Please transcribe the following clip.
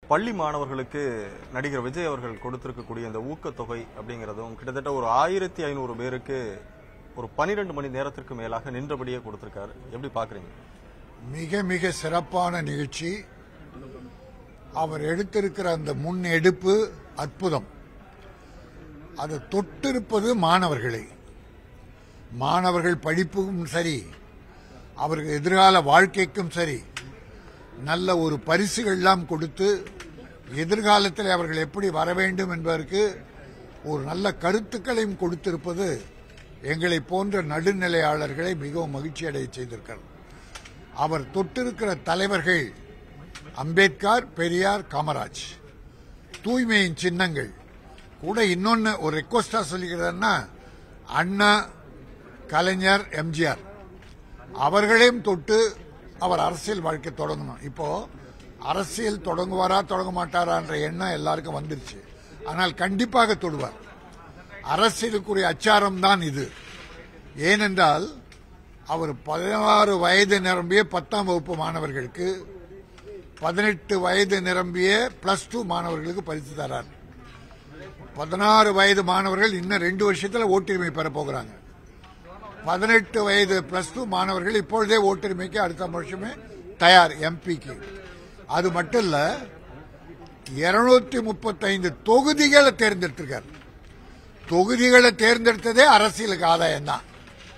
பள்ளி மாணவர்களுக்கு நடிகர் விஜய் அவர்கள் கொடுத்திருக்கக்கூடிய இந்த ஊக்கத்தொகை அப்படிங்கிறதும் கிட்டத்தட்ட ஒரு ஆயிரத்தி ஐநூறு பேருக்கு ஒரு பனிரெண்டு மணி நேரத்திற்கு மேலாக நின்றபடியே கொடுத்திருக்காரு எப்படி பாக்குறீங்க மிக மிக சிறப்பான நிகழ்ச்சி அவர் எடுத்திருக்கிற அந்த முன் எடுப்பு அற்புதம் அது தொட்டிருப்பது மாணவர்களை மாணவர்கள் படிப்புக்கும் சரி அவர்கள் எதிர்கால வாழ்க்கைக்கும் சரி நல்ல ஒரு பரிசுகள்லாம் கொடுத்து எதிர்காலத்தில் அவர்கள் எப்படி வர வேண்டும் என்பதற்கு ஒரு நல்ல கருத்துக்களையும் கொடுத்திருப்பது எங்களை போன்ற நடுநிலையாளர்களை மிகவும் மகிழ்ச்சி அடைய செய்திருக்கிறார் அவர் தொட்டிருக்கிற தலைவர்கள் அம்பேத்கர் பெரியார் காமராஜ் தூய்மையின் சின்னங்கள் கூட இன்னொன்னு ஒரு ரெக்வஸ்டா சொல்லிக்கிறதுன்னா அண்ணா கலைஞர் எம்ஜிஆர் அவர்களையும் தொட்டு அவர் அரசியல் வாழ்க்கை தொடங்கணும் இப்போ அரசியல் தொடங்குவாரா தொடங்க மாட்டாரான்ற எண்ணம் எல்லாருக்கும் வந்துருச்சு ஆனால் கண்டிப்பாக தொடுவார் அரசியலுக்குரிய அச்சாரம் தான் இது ஏனென்றால் அவர் பதினாறு வயது நிரம்பிய பத்தாம் வகுப்பு மாணவர்களுக்கு பதினெட்டு வயது நிரம்பிய பிளஸ் டூ மாணவர்களுக்கு பரிசு தரார் பதினாறு வயது மாணவர்கள் இன்னும் ரெண்டு வருஷத்துல ஓட்டுரிமை பெற போகிறாங்க பதினெட்டு வயது பிளஸ் டூ மாணவர்கள் இப்பொழுதே ஓட்டுரிமைக்கு அடுத்த வருஷமே தயார் எம்பிக்கு அது மட்டும் இல்ல இருநூத்தி முப்பத்தைந்து தொகுதிகளை தேர்ந்தெடுத்திருக்கார் தொகுதிகளை தேர்ந்தெடுத்ததே அரசியலுக்கு ஆதாயம் தான்